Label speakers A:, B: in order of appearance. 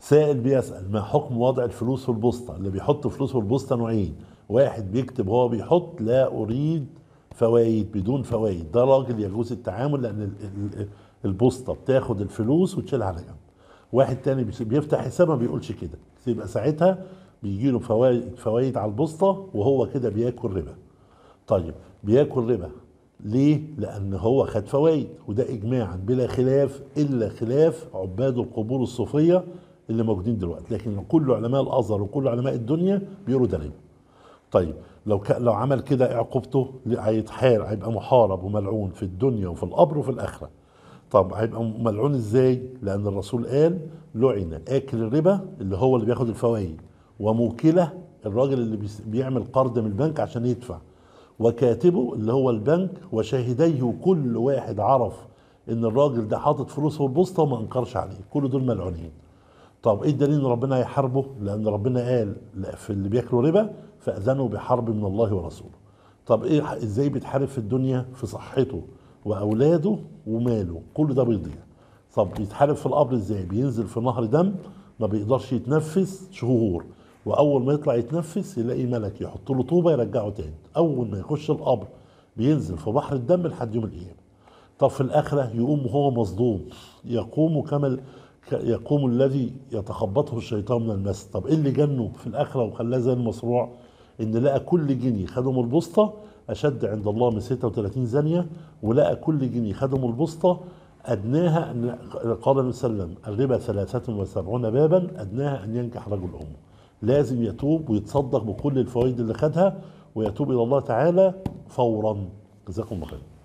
A: سائل بيسأل ما حكم وضع الفلوس في البوسطة اللي بيحط فلوس في البوسطة نوعين واحد بيكتب هو بيحط لا أريد فوائد بدون فوائد ده راجل يجوز التعامل لأن ال- ال- البوسطة بتاخد الفلوس وتشيلها على جنب واحد تاني بيس- بيفتح حساب ما بيقولش كده يبقى ساعتها بيجي له فوائد فوائد على البوسطة وهو كده بياكل ربا طيب بياكل ربا ليه؟ لأن هو خد فوائد وده إجماعا بلا خلاف إلا خلاف عباد القبور الصوفية اللي موجودين دلوقتي لكن كل علماء الأزهر وكل علماء الدنيا بيقولوا ده ربا طيب لو ك... لو عمل كده عقوبته هيتحار هيبقى محارب وملعون في الدنيا وفي القبر وفي الآخرة طب هيبقى ملعون ازاي؟ لأن الرسول قال لعن آكل الربا اللي هو اللي بياخد الفوائد وموكله الراجل اللي بيس- بيعمل قرض من البنك عشان يدفع وكاتبه اللي هو البنك وشاهديه كل واحد عرف ان الراجل ده حاطط فلوسه في البوسطه وما انكرش عليه كل دول ملعونين طب ايه الدليل ان ربنا هيحاربه لان ربنا قال لا في اللي بياكلوا ربا فاذنوا بحرب من الله ورسوله طب ايه ازاي بيتحارب في الدنيا في صحته واولاده وماله كل ده بيضيع طب بيتحارب في القبر ازاي بينزل في نهر دم ما بيقدرش يتنفس شهور واول ما يطلع يتنفس يلاقي ملك يحط له طوبه يرجعه تاني اول ما يخش القبر بينزل في بحر الدم لحد يوم القيامه طب في الآخرة يقوم وهو مصدوم يقوم كما ال- ك- يقوم الذي يتخبطه الشيطان من المس طب ايه اللي جنه في الآخرة وخلاه زي المصروع ان لقى كل جنيه خدم البسطة اشد عند الله من 36 زانية ولقى كل جنيه خدم البسطة ادناها ان قال النبي صلى الله عليه وسلم الربا 73 بابا ادناها ان ينكح رجل امه لازم يتوب ويتصدق بكل الفوائد اللي خدها ويتوب الى الله تعالى فورا جزاكم الله خير